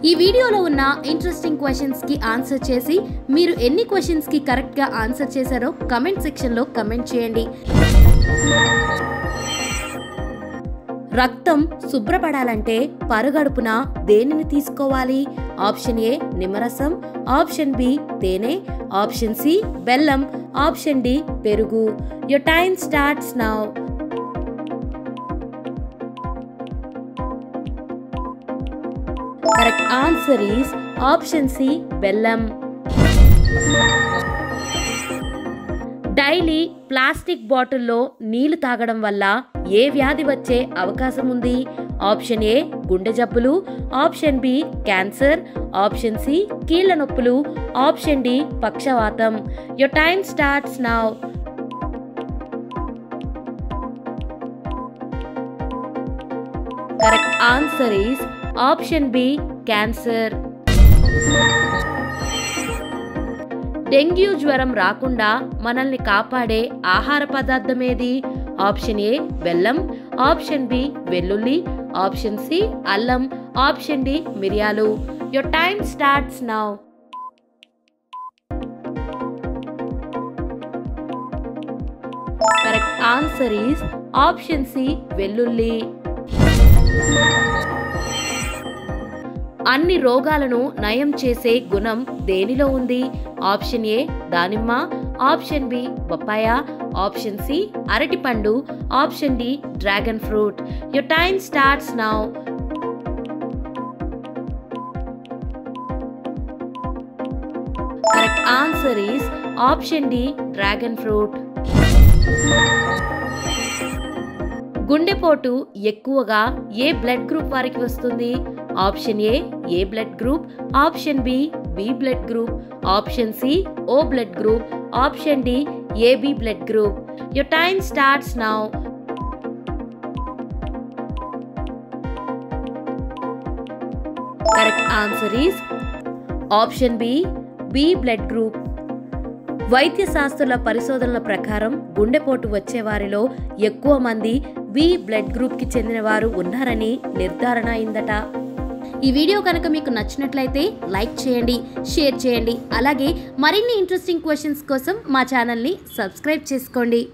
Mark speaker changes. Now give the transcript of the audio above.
Speaker 1: ఈ వీడియోలో ఉన్న ఇంట్రెస్టింగ్ క్వశ్చన్స్ కి ఆన్సర్ చేసి మీరు ఎన్ని క్వశ్చన్స్ కి కరెక్ట్ గా ఆన్సర్ చేశారో కమెంట్ సెక్షన్ లో కమెంట్ చేయండి రక్తం శుభ్రపడాలంటే పరుగడుపున దేనిని తీసుకోవాలి ఆప్షన్ ఏ నిమ్మరసం ఆప్షన్ బి తేనె ఆప్షన్ సి బెల్లం ఆప్షన్ డి పెరుగు your time starts now correct answer is option C బెల్లం డైలీ ప్లాస్టిక్ బాటిల్లో నీళ్లు తాగడం వల్ల ఏ వ్యాధి వచ్చే అవకాశం ఉంది ఆప్షన్ ఏ గుండె జబ్బులు option B cancer option C కీళ్ళ నొప్పులు ఆప్షన్ డి పక్షవాతం your time starts now correct answer is option B cancer dengue జ్వరం రాకుండా మనల్ని కాపాడే ఆహార పదార్థం ఏది ఆప్షన్ ఏ బెల్లం ఆప్షన్ బి వెల్లుల్లి ఆప్షన్ సి అల్లం ఆప్షన్ డి మిరియాలు your time starts now correct answer is option C వెల్లుల్లి అన్ని రోగాలను నయం చేసే గుణం దేనిలో ఉంది ఆప్షన్ ఏ దానిమ్మ ఆప్షన్ బి బొప్పాయ ఆప్షన్ సి అరటిపండు option D dragon fruit your time starts now correct answer is option D dragon fruit గుండెపోటు ఎక్కువగా ఏ బ్లడ్ గ్రూప్ వారికి వస్తుంది option A A blood group option B B blood group option C O blood group option D AB blood group your time starts now correct answer is option B B blood group వైద్య శాస్త్రుల పరిశోధనల ప్రకారం గుండెపోటు వచ్చే వారిలో ఎక్కువ మంది B blood గ్రూప్కి చెందిన వారు ఉన్నారని నిర్ధారణ అయిందట ఈ వీడియో కనుక మీకు నచ్చినట్లయితే లైక్ చేయండి షేర్ చేయండి అలాగే మరిన్ని ఇంట్రెస్టింగ్ క్వశ్చన్స్ కోసం మా ఛానల్ని సబ్స్క్రైబ్ చేసుకోండి